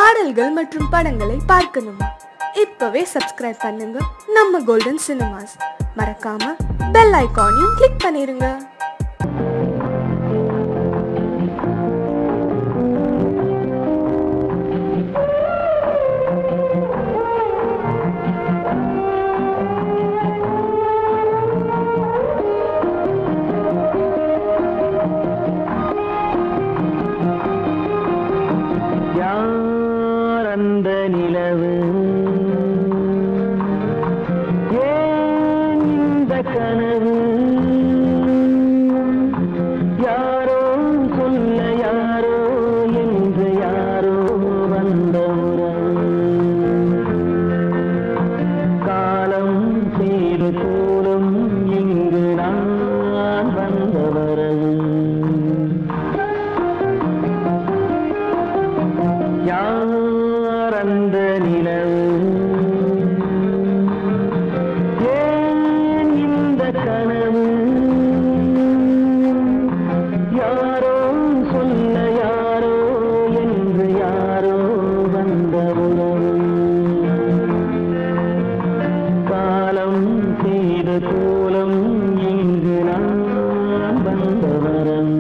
பாடல்கள் மற்றும் படங்களை பார்க்கணுமா இப்பவே சப்ஸ்கிரைப் பண்ணுங்க நம்ம கோல்டன் சினிமாஸ் மறக்காம பெல் ஐகானையும் கிளிக் பண்ணிருங்க யார் அந்த நிலவு ஏன் இந்த கனவு யாரோ சொல்ல யாரோ என்று யாரோ வந்த உறவு காலம் செய்து கூறும் இங்கு நான் வந்த வரவு யார் அந்த நிலவு ஏன் இந்த கனவு யாரோ சொல்ல யாரோ என்று யாரோ வந்த உறவு காலம் செய்த கோலம் இங்கு நான் வந்த வரம்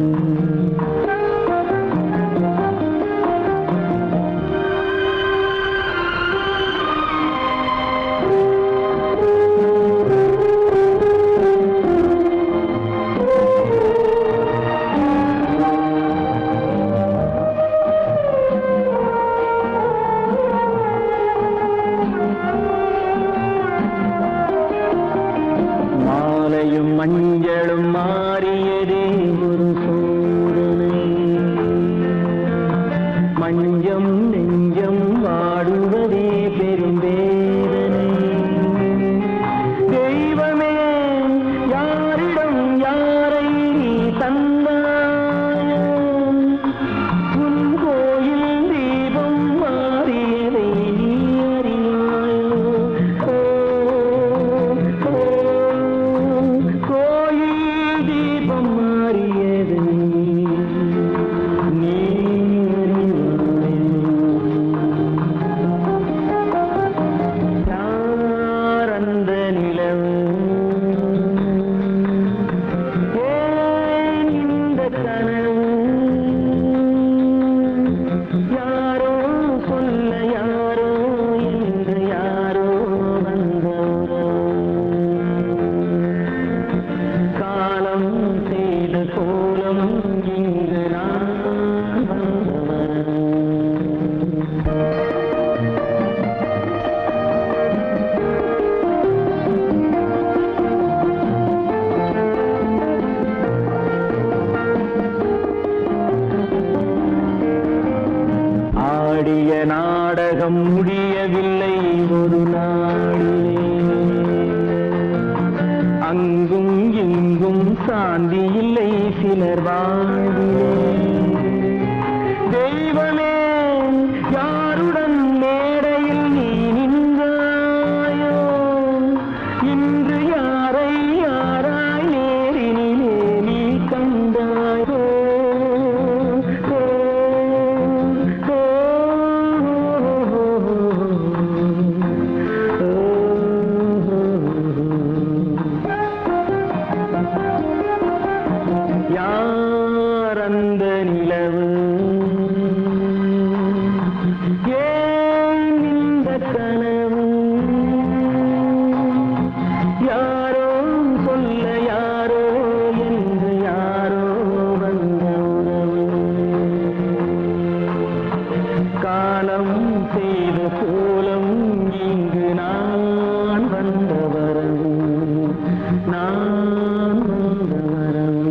மாலையும் மஞ்சளும் மாறியதே ஒரு சோதனை மஞ்சம் நெஞ்சம் வாடுவதே பெரும் வேதனை தெய்வமே யாரிடம் யாரை நீ தந்தாயோ உன் கோயில் தீபம் மாறியதை நீ அறியாயோ ஓ, ஓ, கோயில் தீபம் மாறியதை நீ அறியாயோ யார் அந்த நிலவு ஏன் இந்த கனவு யாரோ சொல்ல யாரோ என்று யாரோ வந்த உறவு. காலம் செய்த கோலம் இங்கு நான் வந்தவன் ஆடிய நாடகம் முடியவில்லை ஒரு நாளிலே அங்கும் இங்கும் சாந்தி இல்லை சிலர் வாழ்விலே தெய்வமே யாருடன் மேடையில் நீ நின்றாயோ இன்று யாரை யாராய் நேரினிலே நீ கண்டாயோ ஓ, ஓ, யார் அந்த நிலவு ஏன் இந்த கனவு யாரோ சொல்ல யாரோ என்று யாரோ வந்த உறவு காலம் செய்த கோலம் இங்கு நான் வந்த வரவு நான் வந்த வரவு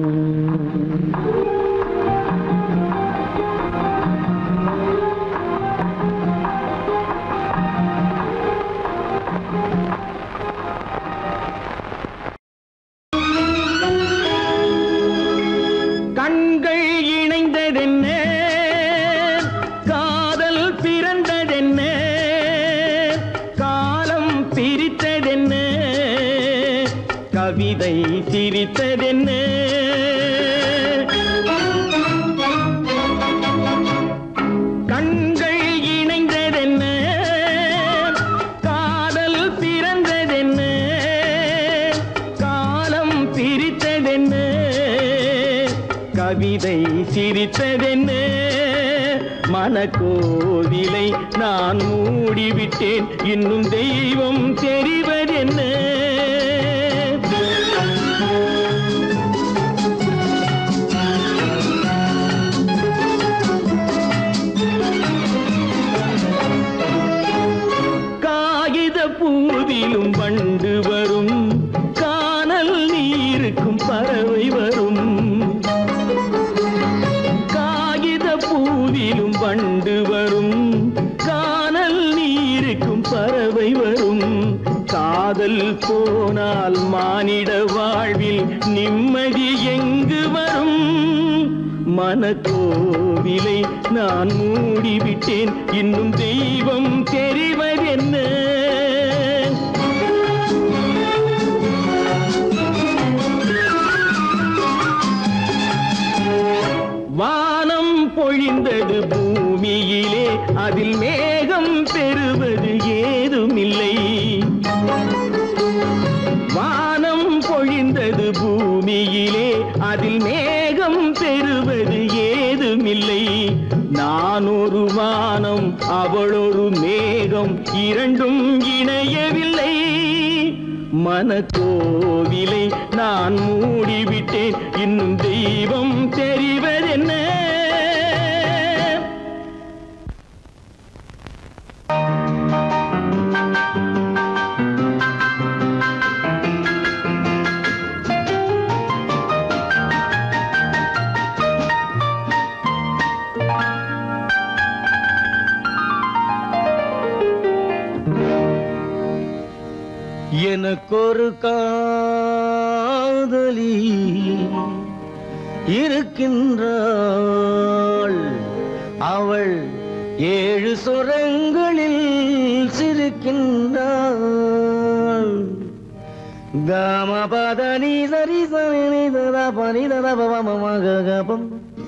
கண்கள் இணைந்ததென்ன காதல் பிறந்ததென்ன காலம் பிரித்ததென்ன கவிதை சிரித்ததென்ன கண்கள் கவிதை சிரித்ததென்ன மனக்கோவிலை நான் மூடிவிட்டேன் இன்னும் தெய்வம் தெரிவதென்ன காகித பூவிலும் வண்டு வரும் காணல் நீருக்கும் பறவை வரும் காகித பூவிலும் வண்டு வரும் காணல் நீருக்கும் பறவை வரும் காதல் போனால் மானிட வாழ்வில் நிம்மதி எங்கு வரும் மனக்கோவிலை நான் மூடிவிட்டேன் இன்னும் தெய்வம் தெரிவதென்ன வானம் பொழிந்தது பூமியிலே அதில் மேகம் பெறுவது ஏதுமில்லை வானம் பொழிந்தது பூமியிலே அதில் மேகம் பெறுவது ஏதுமில்லை நான் ஒரு வானம் அவளொரு மேகம் இரண்டும் இணையவில்லை மனக்கோவிலை நான் மூடிவிட்டேன் இன்னும் தெய்வம் தெரிவதென்ன எனக்கொரு காதலி இருக்கின்றாள் அவள் ஏழு சுரங்களில் சிரிக்கின்றாள் காமபதனி சரி சரி ததா பனி ததா பவமகபம்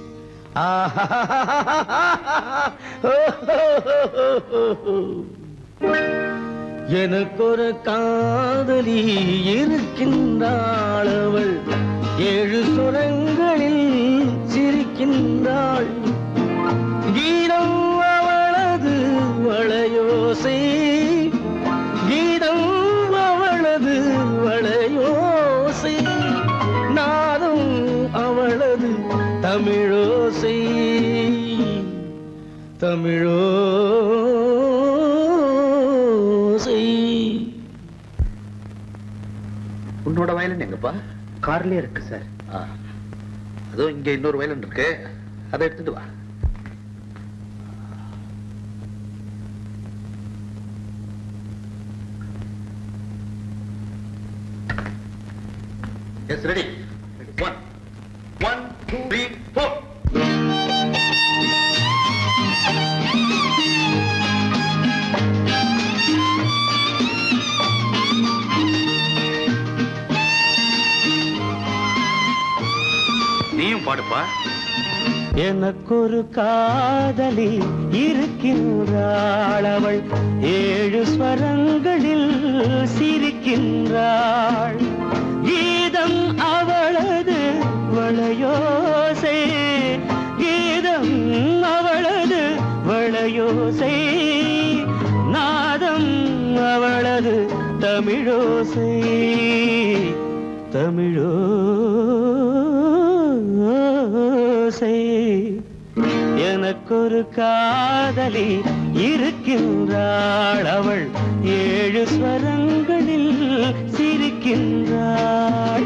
எனக்கொரு காதலி இருக்கின்றாள் அவள் ஏழு சுரங்களில் சிரிக்கின்றாள் கீதம் அவளது வளையோசை கீதம் அவளது வளையோசை நாதம் அவளது தமிழோசை தமிழோசை உன்னோட வயலன் எங்கப்பா கார்லயே இருக்கு சார் ஆ. அதோ இங்க இன்னொரு வயலன் இருக்கு அதை எடுத்துட்டு வா yes ready one one two three four நீயும் பாடுப்பா எனக்கொரு காதலி இருக்கின்றாள் அவள் ஏழு ஸ்வரங்களில் சிரிக்கின்றாள் கீதம் அவளது வளையோசை கீதம் அவளது வளையோசை நாதம் அவளது தமிழோசை தமிழோசை எனக்கொரு காதலி இருக்கின்றாள் அவள் ஏழு ஸ்வரங்களில் சிரிக்கின்றாள்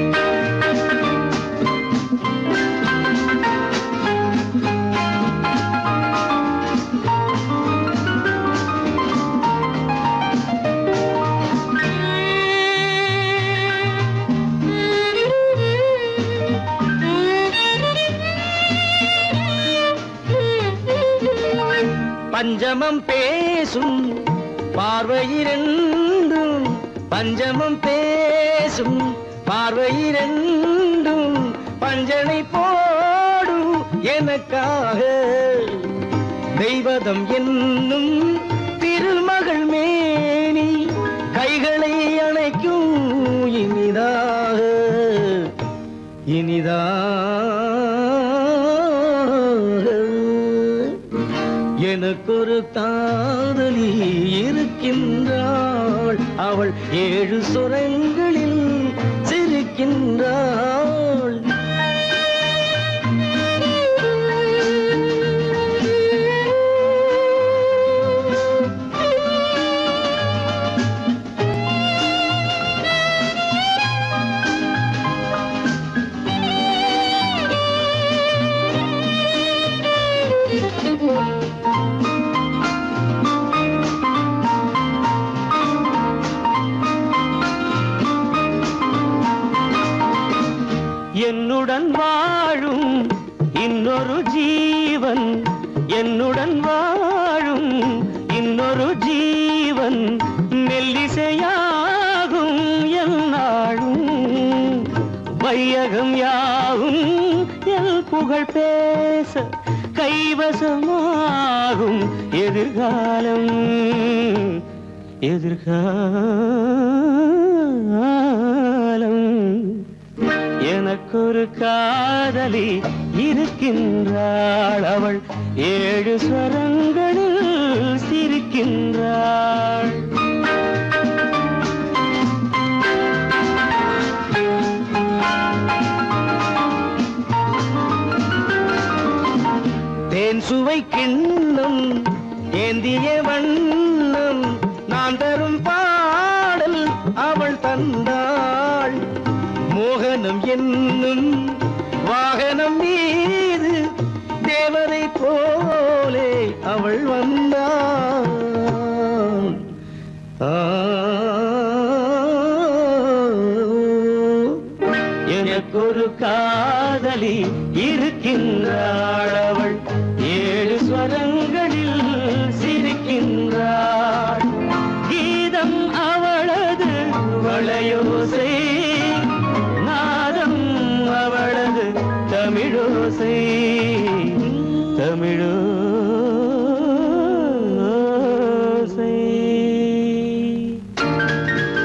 பஞ்சமம் பேசும் பார்வையிரண்டும் பஞ்சமம் பேசும் பார்வையிரண்டும் பஞ்சனை போடும் எனக்காக தெய்வதம் என்னும் திருமகள் மேனி கைகளை அணைக்கும் இனிதாக இனிதாக எனக்கொரு காதலி இருக்கின்றாள் அவள் ஏழு சுரங்களில் சிரிக்கின்றாள் என்னுடன் வாழும் இன்னொரு ஜீவன் என்னுடன் வாழும் இன்னொரு ஜீவன் மெல்லிசையாகும் என்னாலும் வையகம் யாவும் எல் புகழ் பேச கைவசமாகும் எதிர்காலம் எதிர்காலம் எனக்கொரு காதலி இருக்கின்றாள் அவள் ஏழு ஸ்வரங்களில் சிரிக்கின்றாள் தேன் சுவை கிண்ணம் ஏந்திய வண்ணம் நான் தரும் பாடல் அவள் தந்தாள் மோகனம் என்னும் வாகனம் மீது தேவரை போலே அவள் வந்தாள் எனக்கொரு காதலி இருக்கின்றாள் அவள் ஏழு ஸ்வரங்களில் சிரிக்கின்றாள் கீதம் அவளது வளையோசை நாதம் அவளது தமிழோசை தமிழோசை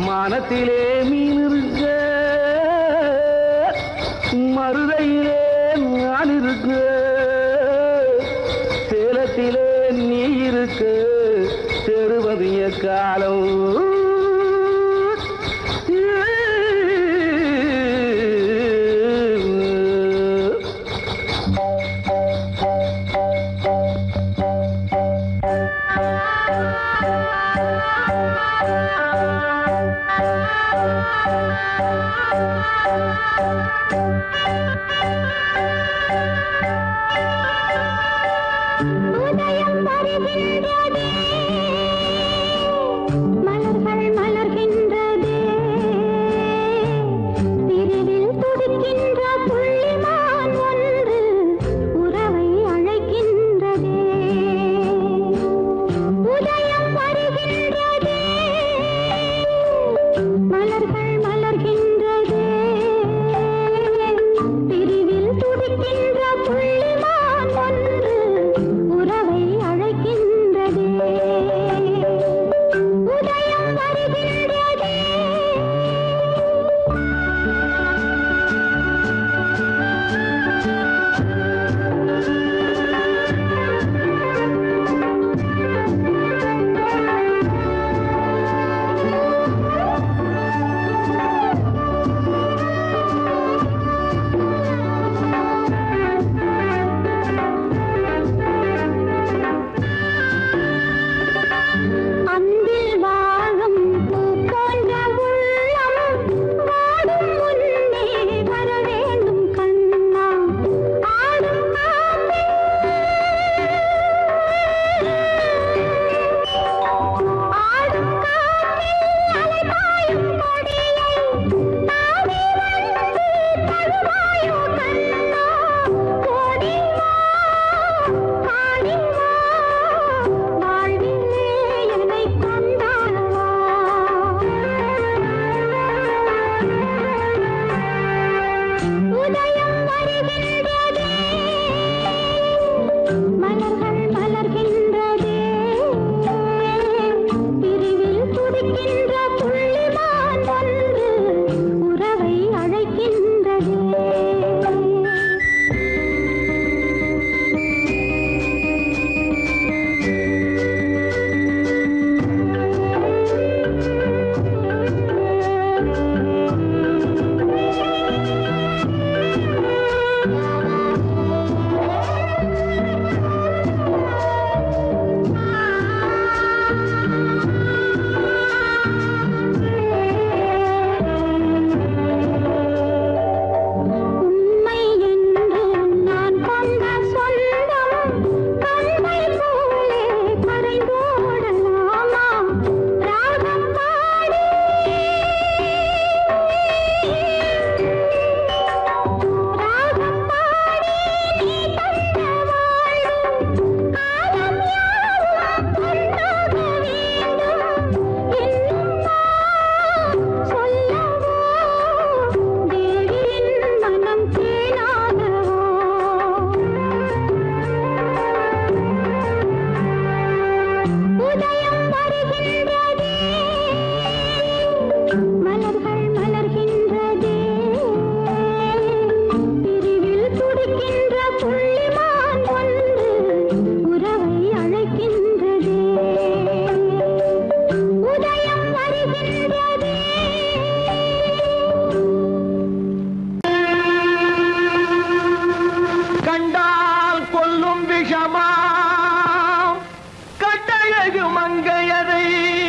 மானத்திலே மீன் இருக்க மருதையிலே நான் இருக்க சேலத்திலே நீ இருக்க தெருவது காலம் உதயம் வருகின்றதே மலர்கள் மலர்கின்றதே பிரிவில் துடிக்கின்ற புள்ளிமான் ஒன்று உறவை அழைக்கின்றதே உதயம் வருகின்றதே மலர்கள் மலர்கின்றதே பிரிவில் துடிக்கின்ற புள்ளிமான் ஒன்று உறவை அழைக்கின்றதே உதயம் வருகின்றதே அன்பில் வாழும் பூ போன்ற உள்ளம் வாடும் முன்னே வர வேண்டும் கண்ணா ஆடும் காற்றே ஆடும் காற்றே அலைபாயும் கொடியை தாவி வந்து தழுவாயோ கண்ணா ஓடி வா ஆடி வா வாழ்விலே என்னை கொண்டாடவா உதயம் வருகின்றதே மலர்கள் மலர்கின்றதே பிரிவில் துடிக்கின்ற புள்ளிமான் ஒன்று உறவை அழைக்கின்றதே உண்மை என்று நான் கொண்ட சொந்தம் கண்மை போலே கரைந்தோடலாமா ராகம் பாடி ராகம் பாடி நீ தந்த வாழ்வு காலம் யாவும் ஒன்றாக வேண்டும் இன்னும் நான் சொல்லவோ தேவியின் மனம் கேளாதவோ உதயம் வருகின்றதே மலர்கள் மலர்கின்றதே பிரிவில் துடிக்கின்ற புள்ளிமான் ஒன்று உறவை அழைக்கின்றதே உதயம் வருகின்றதே கண்டால் கொல்லும் விஷமா கட்டழகு மங்கையரை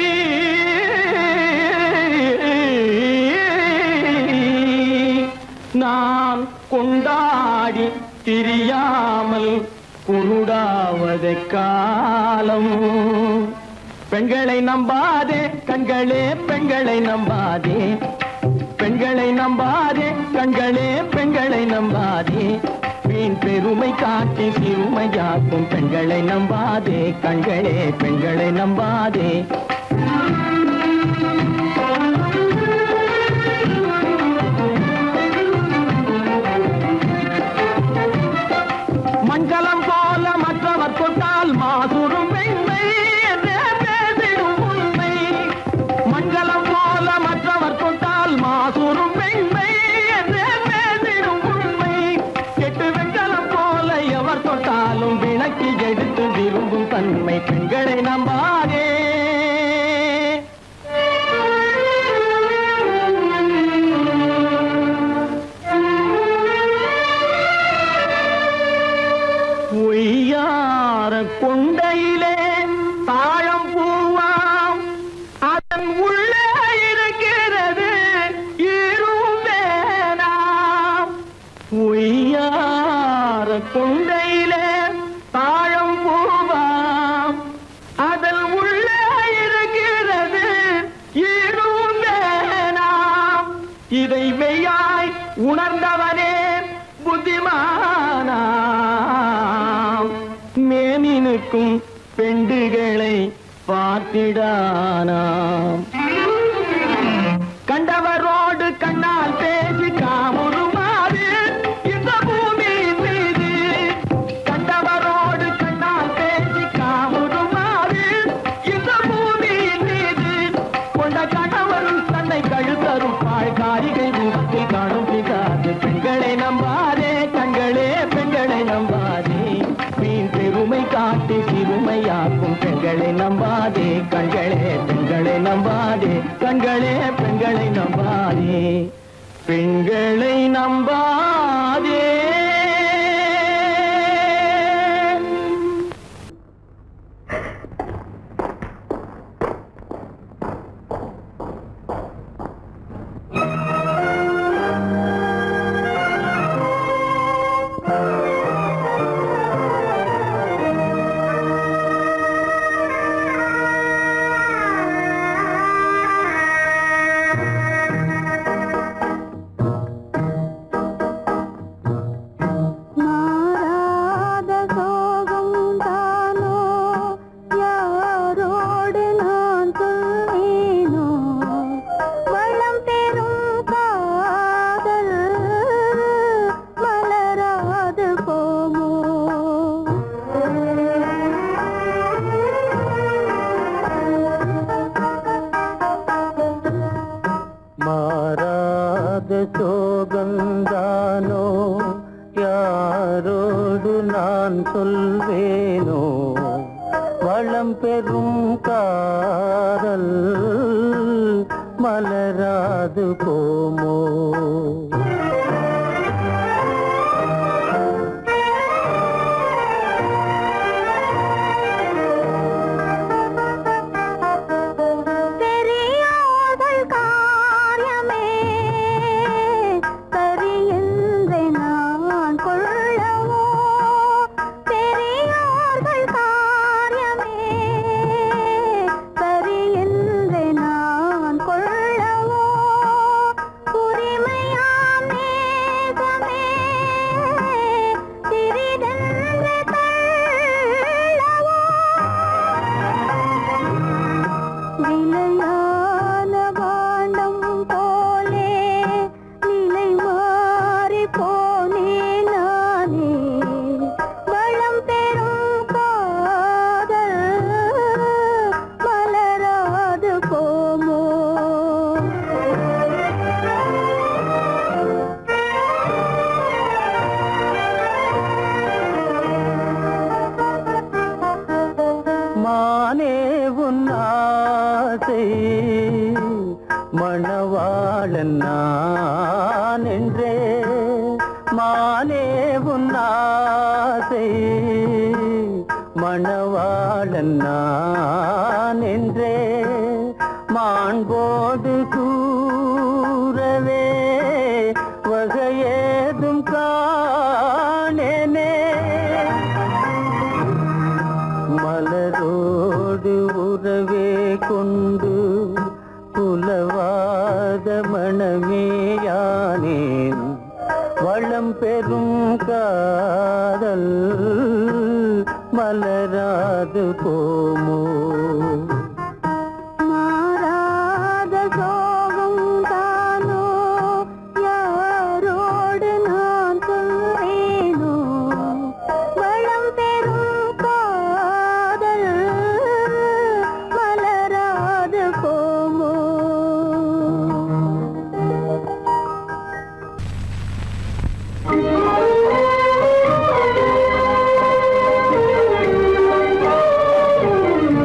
நான் கொண்டாடி திரியாமல் குருடாவதை காலம் பெண்களை நம்பாதே கண்களே பெண்களை நம்பாதே பெண்களை நம்பாதே கண்களே பெண்களை நம்பாதே வீண் பெருமை காட்டி சிறுமையாக்கும் பெண்களை நம்பாதே கண்களே பெண்களை நம்பாதே மண்கலம் போல மற்றவர் தொட்டால் மாசுரும் பெண்மை என்றே பேசிடும் உண்மை மண்கலம் போல மற்ற இதை மெய்யாய் உணர்ந்தவனே புத்திமானாம் மேனினுக்கும் பெண்டுகளை பார்த்திடானாம் கண்டவரோடு கண்ணால் பேசி காமுறுமாறு இந்த பூமியின் மீது கண்டவரோடு கண்ணால் பேசி காமுறுமாறு இந்த பூமியின் மீது கொண்ட கணவரும் தன்னை கழுத்தருப்பாள் காரிகை ரூபத்தில் காணும் பிதாது பெண்களை நம்பாதே கண்களே பெண்களை நம்பாதே வீண் பெருமை காட்டி சிறுமையாக்கும் பெண்களை நம்பாதே கண்களே பெண்களை நம்பாதே கண்களே பெண்களை நம்பாதே பெண்களை நம்பாதே மாறாத சோகம் தானோ யாரோடு நான் சொல்வேனோ வளம் பெறும் காதல் மலராது போமோ மாறாத சோகந்தானோ யாரோடு நான் சொல்வேனோ வளம் பெறும் காதல் மலராது போமோ பெரியோர்கள் காரியமே சரியென்று நான் கொள்ளவோ பெரியோர்கள் காரியமே சரியென்று நான் கொள்ளவோ உரிமையாம் நேசமே சிறிதென்று தள்ளவோ விலையான பாண்டம் போலே நிலை மாறி போனே நானே வளம் பெறும் காதல் மலராது போமோ மானே உன் ஆசை மணவாளன் நான் என்றே மானே உன் ஆசை மணவாளன் நான் என்றே மாண்போடு கூறவே வகையேதும் காணேனே மலரோடு உறவே கொண்டு புலவாத மணமேயானேன் வளம் பெறும் காதல் மலராது போமோ மாறாத சோகம் தானோ யாரோடு நான் சொல்வேனோ வளம் பெறும் காதல் மலராது போமோ ஆ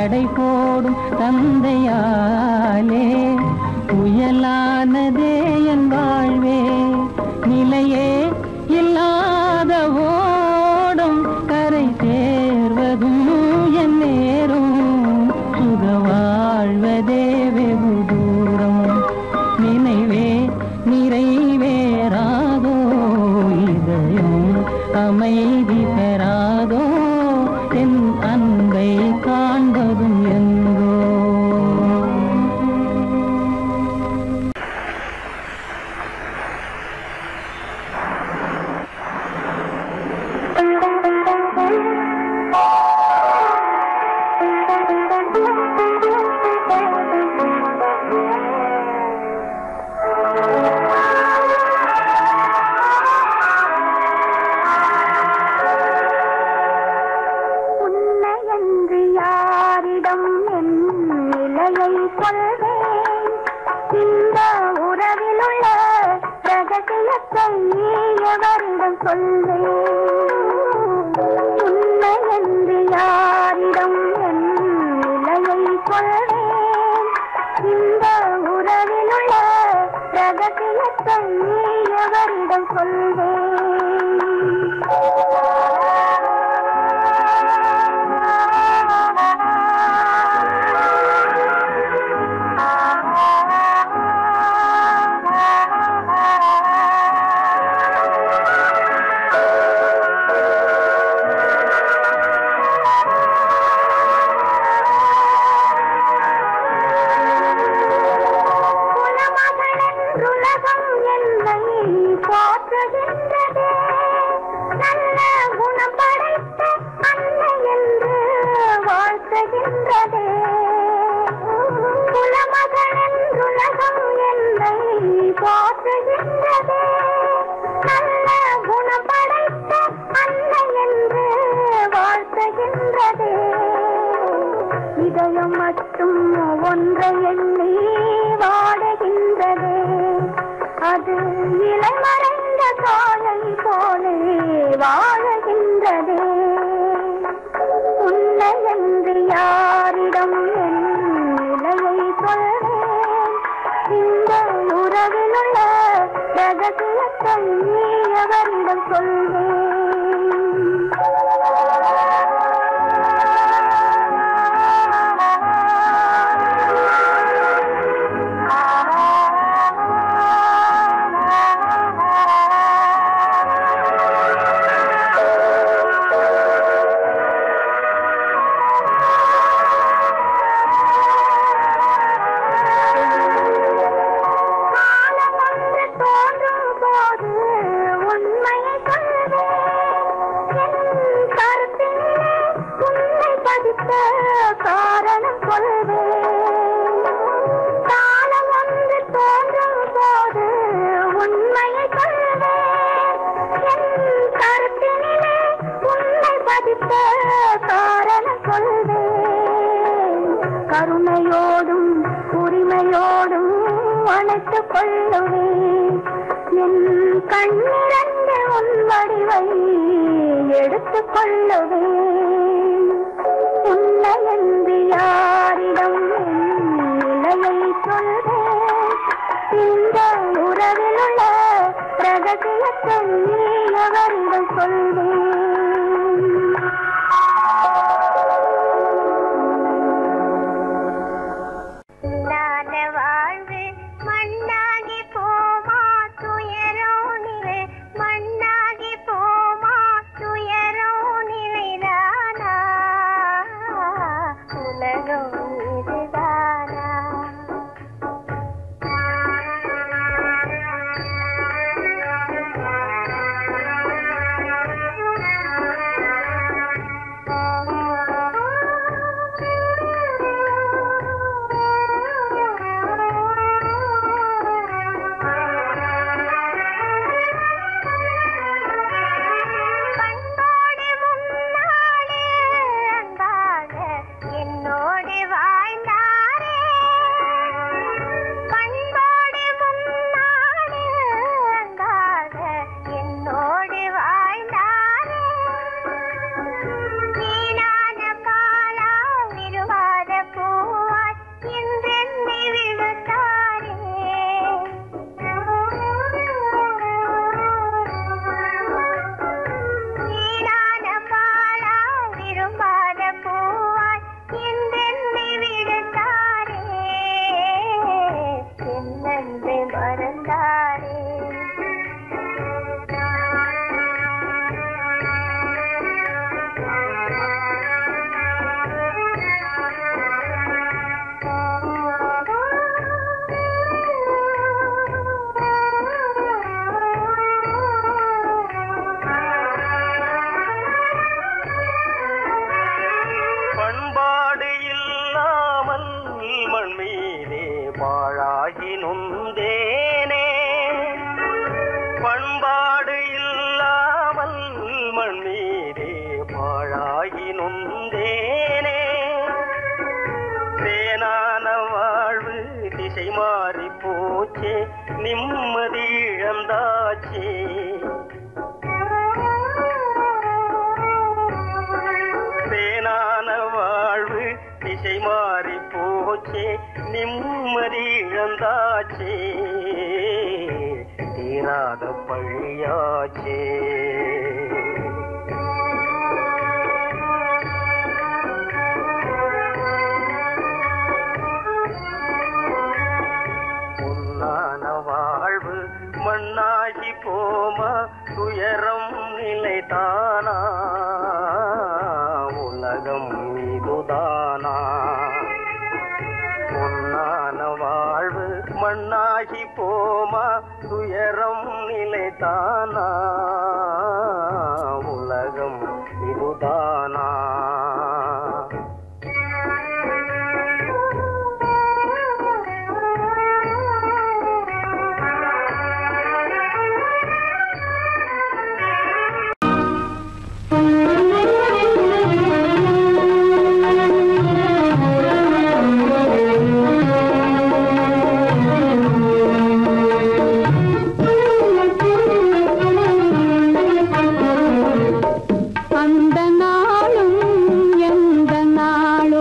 தடை போடும் தந்தையாலே புயலானதே என் வாழ்வே நிலையே இல்லாத ஓடும் கரை சேர்வதும் என் நேரும் சுக வாழ்வதே வெகு தூரம் நினைவே நிறைவேறாதோ இதயம் அமைதி பெறாதோ என் அன்பை காண்பதும் எங்கோ உன்னையன்று யாரிடம் என் நிலையை சொல்வேன் இந்த உறவில் உள்ள ரகசியத்தை எவரிடம் சொல்வேன் உன்னையன்று யாரிடம் என் நிலையை சொல்வேன் இந்த உறவில் உள்ள ரகசியத்தை எவரிடம் குலமகளென்றுலகம் என்னை போற்றுகின்றதே நல்ல குணம் படைத்த அன்னை என்று வாழ்த்துகின்றதே குலமகளென்றுலகம் என்னை போற்றுகின்றதே நல்ல குணம் படைத்த அன்னை என்று வாழ்த்துகின்றதே இதயம் மட்டும் ஒன்றை எண்ணி வாடுகின்றதே அது இளமறைந்த காலை போலே வாழுகின்றதே உன்னை என்று யாரிடம் என் நிலையை சொல்வேன் இந்த உறவில் உள்ள ரகசியத்தை எவரிடம் காலம் ஒன்று தோன்றும் போது உண்மையை சொல்வேன் என் கருத்திலே உன்னை பதித்த காரணம் சொல்வேன் காலம் ஒன்று தோன்றும் போது உண்மையை சொல்வேன் என் கருத்தினிலே உன்னை பதித்த காரணம் சொல்வேன் கருணையோடும் உரிமையோடும் அணைத்துக் கொள்ளுவேன் என் கண்ணிரண்டு உன் வடிவை எடுத்துக் கொள்ளுவேன் உன்னை என்று யாரிடம் என் நிலையை சொல்வேன் இந்த உறவில் உள்ள ரகசியத்தை எவரிடம் சொல்வேன் இல்லாத வாழ்வு மண்ணாகி போமா துயரோ நிலை மண்ணாகி போமா துயரோ நிலைதானா உலகம் இதுதானா ஆ போச்சே நிம்மதி இழந்தாச்சே தேனான வாழ்வு திசை மாறி போச்சே நிம்மதி இழந்தாச்சே தீராத பழியாச்சே பொன்னான வாழ்வு மண்ணாகி போமா துயரம் நிலைதானா உலகம் இதுதானா பொன்னான வாழ்வு மண்ணாகி போமா துயரம் நிலைதானா உலகம் இதுதானா அந்த நாளும் எந்த நாளோ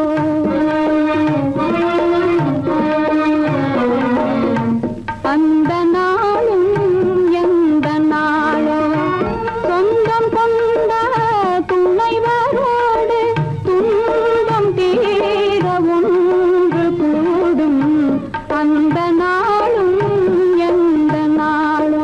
அந்த நாளும் எந்த நாளோ சொந்தம் கொண்ட துணைவரோடு துன்பம் தீர ஒன்று கூடும் அந்த நாளும் எந்த நாளோ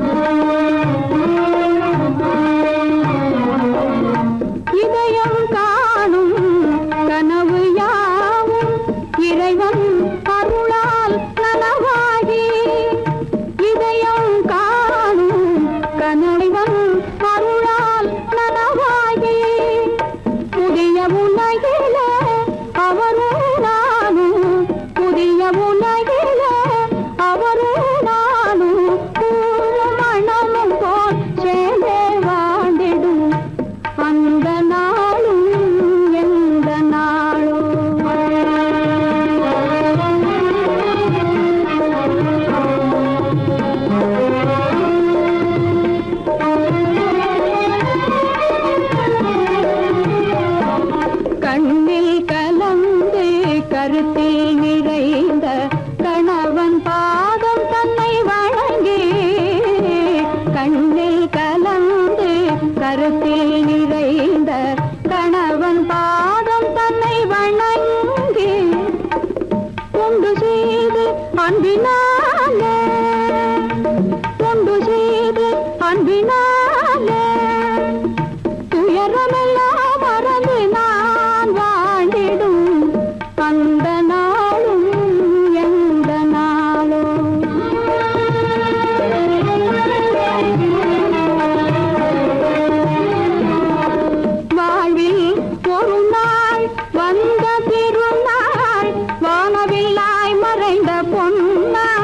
இதயம் காணும் கனவு யாவும் இறைவன் அருளால் நனவாகி இதயம் காணும் கனவன் அருளால் நனவாகி புதிய உலகில அவரும் நானும் புதிய உலகில அவரும் நானும் பூரும் மணமும் போல் சேர்ந்தே வாழ்ந்திடும் அந்த நாளும் எந்த நாளோ கண்ணில் கலந்து கருத்தில் நிறைந்த கணவன் பாதம் தன்னை வழங்கி கண்ணில் கலந்து கருத்தில் நிறைந்த கணவன் பாதம் தன்னை வணங்கி கொண்டு செய்து அன்பினாலே கொண்டு செய்து அன்பினாலே துயரமெல்லாம் மறந்து நான் வாழ்ந்திடும் அந்த நாளும் எந்த நாளோ வாழ்வில் ஒரு நாள் வந்த திருநாள் வானவில்லாய் மறைந்த பொன்னாள்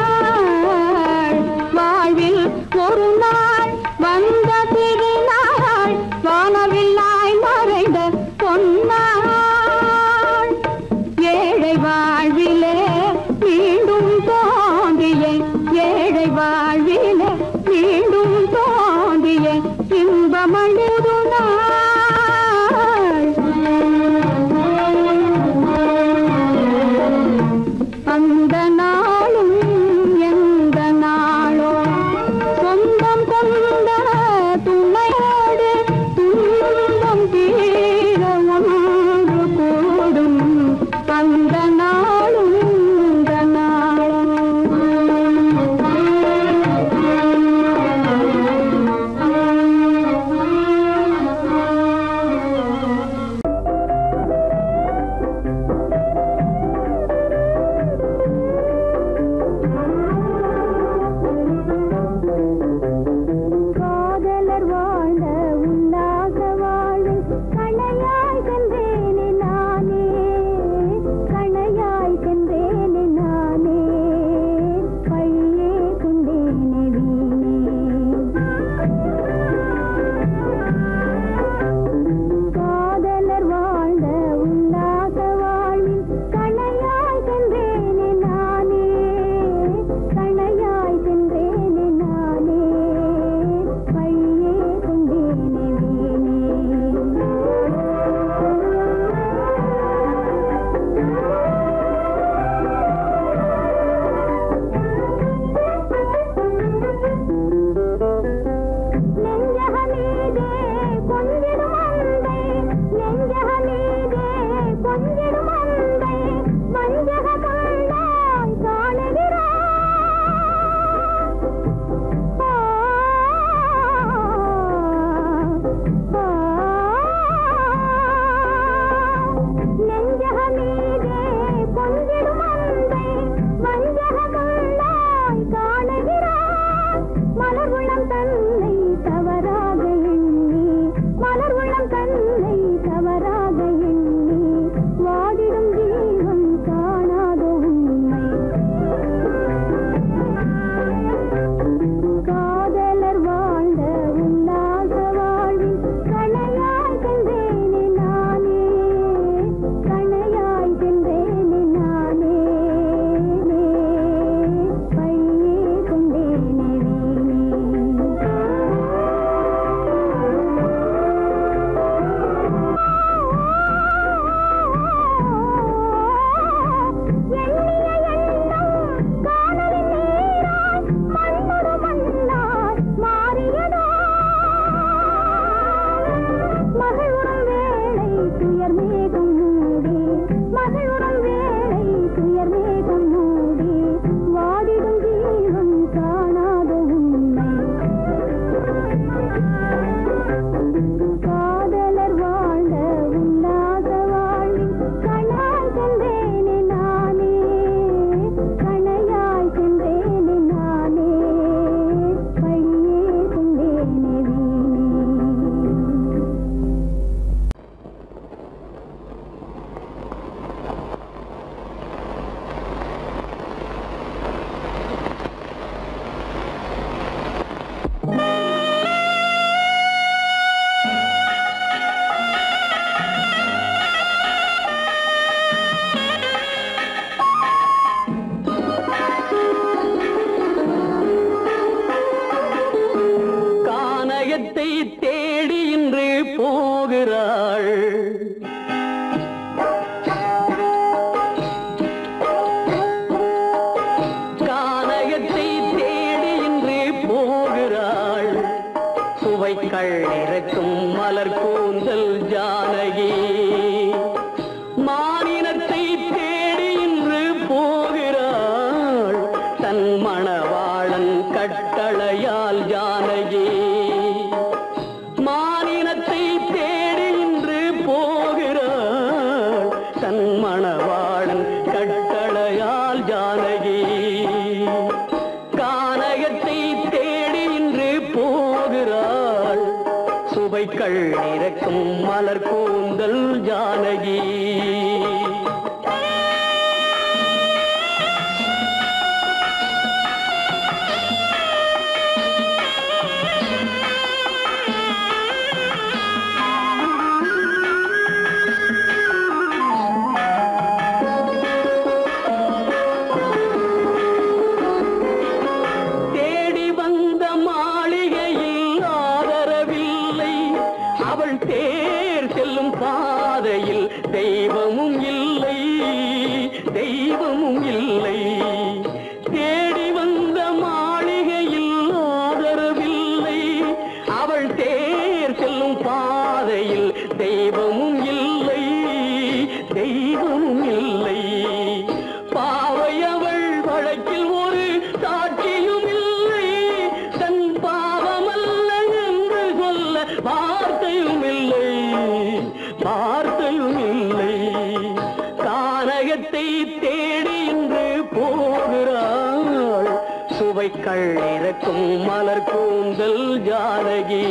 தெய்வம் இல்லை பாவை அவள் வழக்கில் ஒரு சாட்சியும் இல்லை தன் பாவமல்ல என்று சொல்ல வார்த்தையும் இல்லை வார்த்தையும் இல்லை கானகத்தை தேடி இன்று போகிறாள் சுவைக்கள் இறக்கும் மலர் கூந்தல் ஜானகி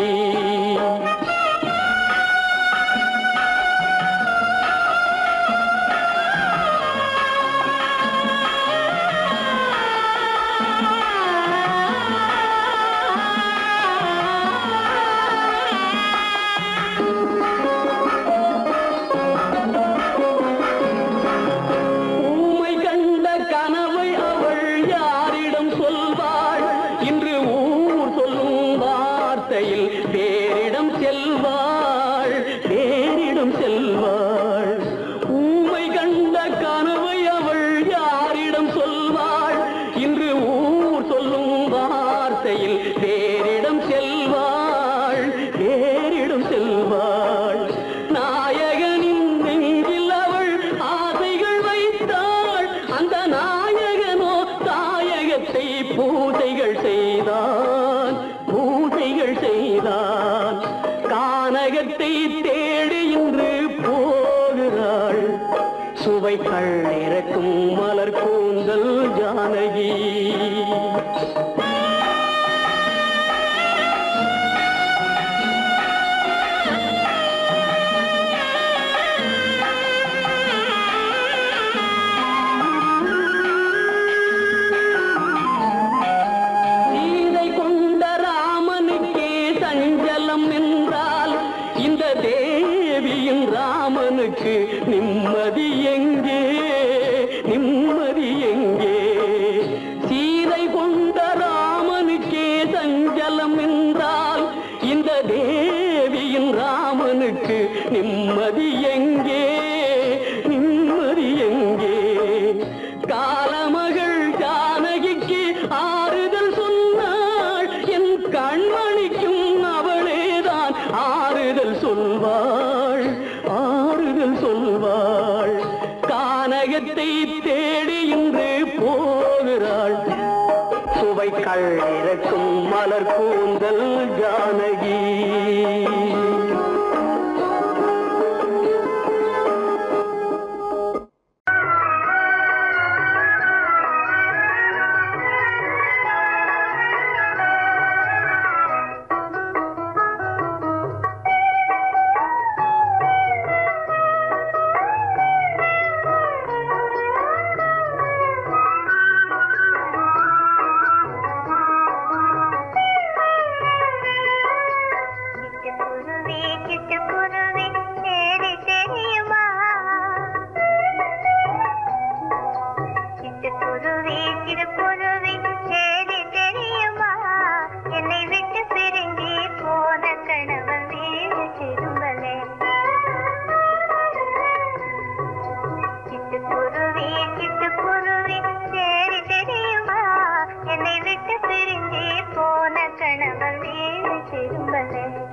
ஊமை கண்ட கனவை அவள் யாரிடம் சொல்வாள் இன்று ஊர் சொல்லும் வார்த்தையில் வேறிடம் செல்வாள் வேறிடம் செல்வாள் ஊமை கண்ட கனவை அவள் யாரிடம் சொல்வாள் இன்று ஊர் சொல்லும் வார்த்தையில் வேறிடம் செல்வாள் வேறிடம் செல்வாள் நாயகனின் நெஞ்சில் அவள் ஆசைகள் வைத்தாள் அந்த நாயகனோ தாயகத்தை பூசைகள் செய்தான் பூசைகள் செய்தான் கானகத்தை தேடி இன்று போகிறாள் சுவைகள் இறக்கும் மலர் கூந்தல் ஜானகி சீதை கொண்ட ராமனுக்கே சஞ்சலம் என்றால் இந்த தேவியின் ராமனுக்கு நிம்மதி எங்கே நிம்மதி எங்கே சீதை கொண்ட ராமனுக்கே சஞ்சலம் என்றால் இந்த தேவியின் ராமனுக்கு நிம்மதி எங்கே நிம்மதி எங்கே காலமகள் ஜானகிக்கு ஆறுதல் சொன்னாள் என் கண்மணிக்கும் அவளேதான் ஆறுதல் சொல்வாள் ஆறுதல் சொல்வாள் கானகத்தை தேடி இன்று போகிறாள் சுவைக்கள் இறக்கும் மலர் கூந்தல் ஜானகி சிட்டுக்குருவி சிட்டுக்குருவி தேடி தெரியுமா சிட்டுக்குருவி சிட்டுக்குருவி தேடி தெரியுமா என்னை விட்டு பிரிஞ்சு போன கணவன் வீடு திரும்பலே சிட்டுக்குருவி சிட்டுக்குருவி தேடி தெரியுமா என்னை விட்டு பிரிஞ்சு போன கணவன் வீடு திரும்பலே